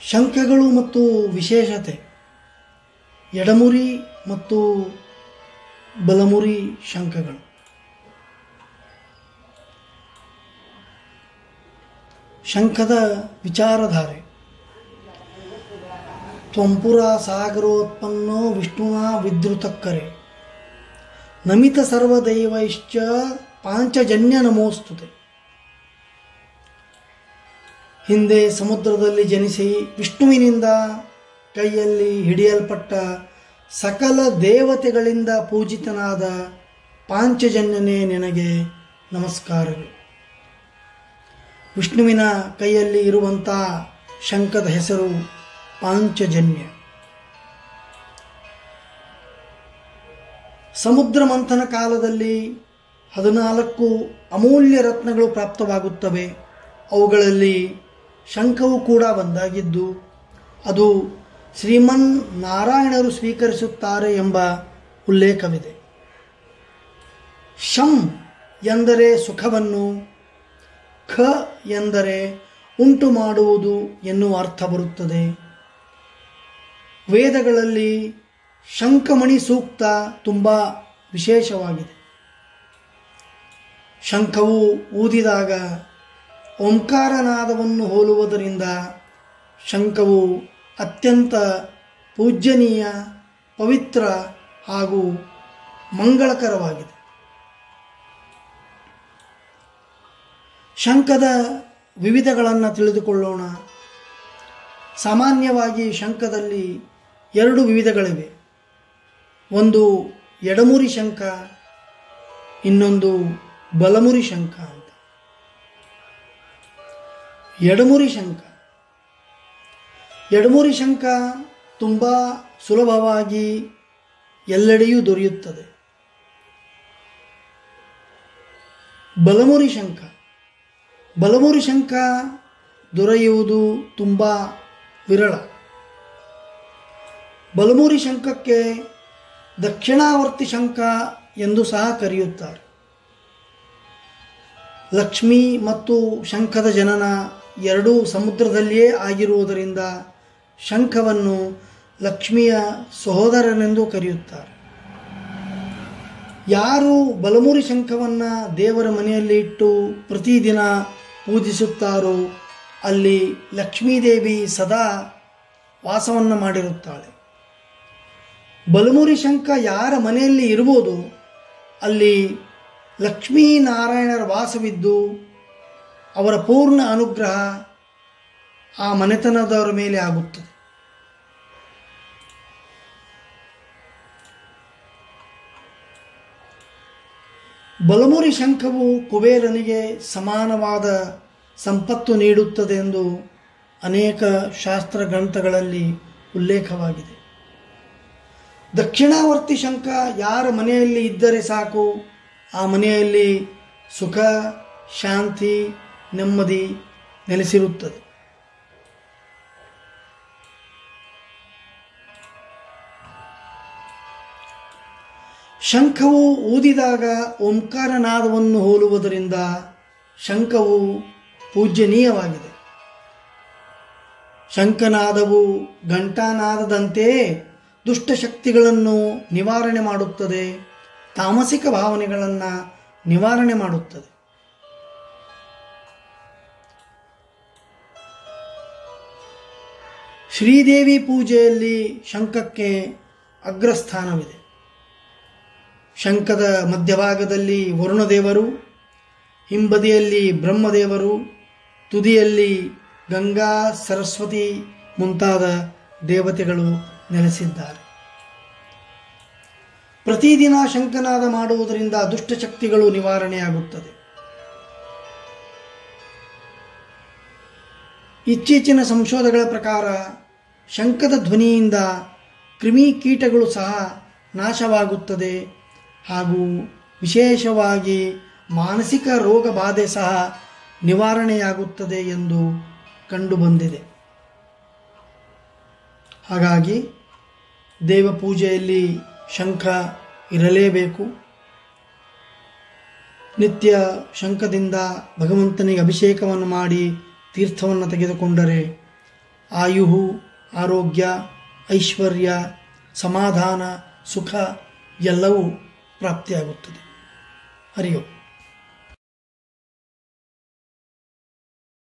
ಶಂಖಗಳು ಮತ್ತು ವಿಶೇಷತೆ ಎಡಮುರಿ ಮತ್ತು ಬಲಮುರಿ ಶಂಖಗಳು ಶಂಖದ ವಿಚಾರಧಾರೆ ತ್ವಂಪುರ ಸಾಗರೋತ್ಪನ್ನೋ ವಿಷ್ಣುನ ವಿದ್ರುತಕ್ಕರೆ ನಮಿತ ಸರ್ವದೈವೈಶ್ಚ ಪಾಂಚಜನ್ಯ ನಮೋಸ್ತುತೆ ಹಿಂದೆ ಸಮುದ್ರದಲ್ಲಿ ಜನಿಸಿ ವಿಷ್ಣುವಿನಿಂದ ಕೈಯಲ್ಲಿ ಹಿಡಿಯಲ್ಪಟ್ಟ ಸಕಲ ದೇವತೆಗಳಿಂದ ಪೂಜಿತನಾದ ಪಾಂಚಜನ್ಯನೇ ನಿನಗೆ ನಮಸ್ಕಾರಗಳು ವಿಷ್ಣುವಿನ ಕೈಯಲ್ಲಿ ಇರುವಂಥ ಶಂಖದ ಹೆಸರು ಪಾಂಚಜನ್ಯ ಸಮುದ್ರ ಮಂಥನ ಕಾಲದಲ್ಲಿ ಹದಿನಾಲ್ಕು ಅಮೂಲ್ಯ ರತ್ನಗಳು ಪ್ರಾಪ್ತವಾಗುತ್ತವೆ ಅವುಗಳಲ್ಲಿ ಶಂಖವು ಕೂಡ ಒಂದಾಗಿದ್ದು ಅದು ಶ್ರೀಮನ್ ನಾರಾಯಣರು ಸ್ವೀಕರಿಸುತ್ತಾರೆ ಎಂಬ ಉಲ್ಲೇಖವಿದೆ ಶಂ ಎಂದರೆ ಸುಖವನ್ನು ಖ ಎಂದರೆ ಉಂಟು ಮಾಡುವುದು ಎನ್ನುವ ಅರ್ಥ ಬರುತ್ತದೆ ವೇದಗಳಲ್ಲಿ ಶಂಖಮಣಿ ಸೂಕ್ತ ತುಂಬ ವಿಶೇಷವಾಗಿದೆ ಶಂಖವು ಊದಿದಾಗ ಓಂಕಾರನಾದವನ್ನು ಹೋಲುವುದರಿಂದ ಶಂಖವು ಅತ್ಯಂತ ಪೂಜ್ಯನೀಯ ಪವಿತ್ರ ಹಾಗೂ ಮಂಗಳಕರವಾಗಿದೆ ಶಂಖದ ವಿವಿಧಗಳನ್ನು ತಿಳಿದುಕೊಳ್ಳೋಣ ಸಾಮಾನ್ಯವಾಗಿ ಶಂಖದಲ್ಲಿ ಎರಡು ವಿವಿಧಗಳಿವೆ ಒಂದು ಎಡಮುರಿ ಶಂಖ ಇನ್ನೊಂದು ಬಲಮುರಿ ಶಂಖ ಅಂತ ಎಡಮುರಿ ಶಂಖ ಎಡಮುರಿ ಶಂಖ ತುಂಬ ಸುಲಭವಾಗಿ ಎಲ್ಲೆಡೆಯೂ ದೊರೆಯುತ್ತದೆ ಬಲಮುರಿ ಶಂಖ ಬಲಮುರಿ ಶಂಖ ದೊರೆಯುವುದು ತುಂಬ ವಿರಳ ಬಲಮುರಿ ಶಂಖಕ್ಕೆ ದಕ್ಷಿಣಾವರ್ತಿ ಶಂಖ ಎಂದು ಸಹ ಕರೆಯುತ್ತಾರೆ ಲಕ್ಷ್ಮಿ ಮತ್ತು ಶಂಖದ ಜನನ ಎರಡೂ ಸಮುದ್ರದಲ್ಲಿಯೇ ಆಗಿರುವುದರಿಂದ ಶಂಖವನ್ನು ಲಕ್ಷ್ಮಿಯ ಸಹೋದರನೆಂದು ಕರೆಯುತ್ತಾರೆ ಯಾರು ಬಲಮುರಿ ಶಂಖವನ್ನು ದೇವರ ಮನೆಯಲ್ಲಿ ಇಟ್ಟು ಪ್ರತಿದಿನ ಪೂಜಿಸುತ್ತಾರೋ ಅಲ್ಲಿ ಲಕ್ಷ್ಮೀದೇವಿ ಸದಾ ವಾಸವನ್ನು ಮಾಡಿರುತ್ತಾಳೆ ಬಲಮುರಿ ಶಂಖ ಯಾರ ಮನೆಯಲ್ಲಿ ಇರುವುದು ಅಲ್ಲಿ ಲಕ್ಷ್ಮೀನಾರಾಯಣರ ವಾಸವಿದ್ದು ಅವರ ಪೂರ್ಣ ಅನುಗ್ರಹ ಆ ಮನೆತನದವರ ಮೇಲೆ ಆಗುತ್ತದೆ ಬಲಮುರಿ ಶಂಖವು ಕುಬೇರನಿಗೆ ಸಮಾನವಾದ ಸಂಪತ್ತು ನೀಡುತ್ತದೆ ಎಂದು ಅನೇಕ ಶಾಸ್ತ್ರ ಗ್ರಂಥಗಳಲ್ಲಿ ಉಲ್ಲೇಖವಾಗಿದೆ ದಕ್ಷಿಣಾವರ್ತಿ ಶಂಖ ಯಾರ ಮನೆಯಲ್ಲಿ ಇದ್ದರೆ ಸಾಕು ಆ ಮನೆಯಲ್ಲಿ ಸುಖ ಶಾಂತಿ ನೆಮ್ಮದಿ ನೆಲೆಸಿರುತ್ತದೆ ಶಂಖವು ಊದಿದಾಗ ಓಂಕಾರನಾದವನ್ನು ಹೋಲುವುದರಿಂದ ಶಂಖವು ಪೂಜ್ಯನೀಯವಾಗಿದೆ ಶಂಖನಾದವು ಘಂಟಾನಾದದಂತೆಯೇ ದುಷ್ಟಶಕ್ತಿಗಳನ್ನು ನಿವಾರಣೆ ಮಾಡುತ್ತದೆ ತಾಮಸಿಕ ಭಾವನೆಗಳನ್ನು ನಿವಾರಣೆ ಮಾಡುತ್ತದೆ ಶ್ರೀದೇವಿ ಪೂಜೆಯಲ್ಲಿ ಶಂಖಕ್ಕೆ ಅಗ್ರಸ್ಥಾನವಿದೆ ಶಂಖದ ಮಧ್ಯಭಾಗದಲ್ಲಿ ವರುಣದೇವರು ಹಿಂಬದಿಯಲ್ಲಿ ಬ್ರಹ್ಮದೇವರು ತುದಿಯಲ್ಲಿ ಗಂಗಾ ಸರಸ್ವತಿ ಮುಂತಾದ ದೇವತೆಗಳು ನೆಲೆಸಿದ್ದಾರೆ ಪ್ರತಿದಿನ ಶಂಖನಾದ ಮಾಡುವುದರಿಂದ ದುಷ್ಟಶಕ್ತಿಗಳು ನಿವಾರಣೆಯಾಗುತ್ತದೆ ಇತ್ತೀಚಿನ ಸಂಶೋಧನೆಗಳ ಪ್ರಕಾರ ಶಂಖದ ಧ್ವನಿಯಿಂದ ಕ್ರಿಮಿಕೀಟಗಳು ಸಹ ನಾಶವಾಗುತ್ತದೆ ಹಾಗೂ ವಿಶೇಷವಾಗಿ ಮಾನಸಿಕ ರೋಗ ಬಾಧೆ ಸಹ ನಿವಾರಣೆಯಾಗುತ್ತದೆ ಎಂದು ಕಂಡುಬಂದಿದೆ ಹಾಗಾಗಿ ದೇವ ಪೂಜೆಯಲ್ಲಿ ಶಂಖ ಇರಲೇಬೇಕು ನಿತ್ಯ ಶಂಖದಿಂದ ಭಗವಂತನಿಗೆ ಅಭಿಷೇಕವನ್ನು ಮಾಡಿ ತೀರ್ಥವನ್ನು ತೆಗೆದುಕೊಂಡರೆ ಆಯು ಆರೋಗ್ಯ ಐಶ್ವರ್ಯ ಸಮಾಧಾನ ಸುಖ ಎಲ್ಲವೂ ಪ್ರಾಪ್ತಿಯಾಗುತ್ತದೆ ಹರಿಯೋ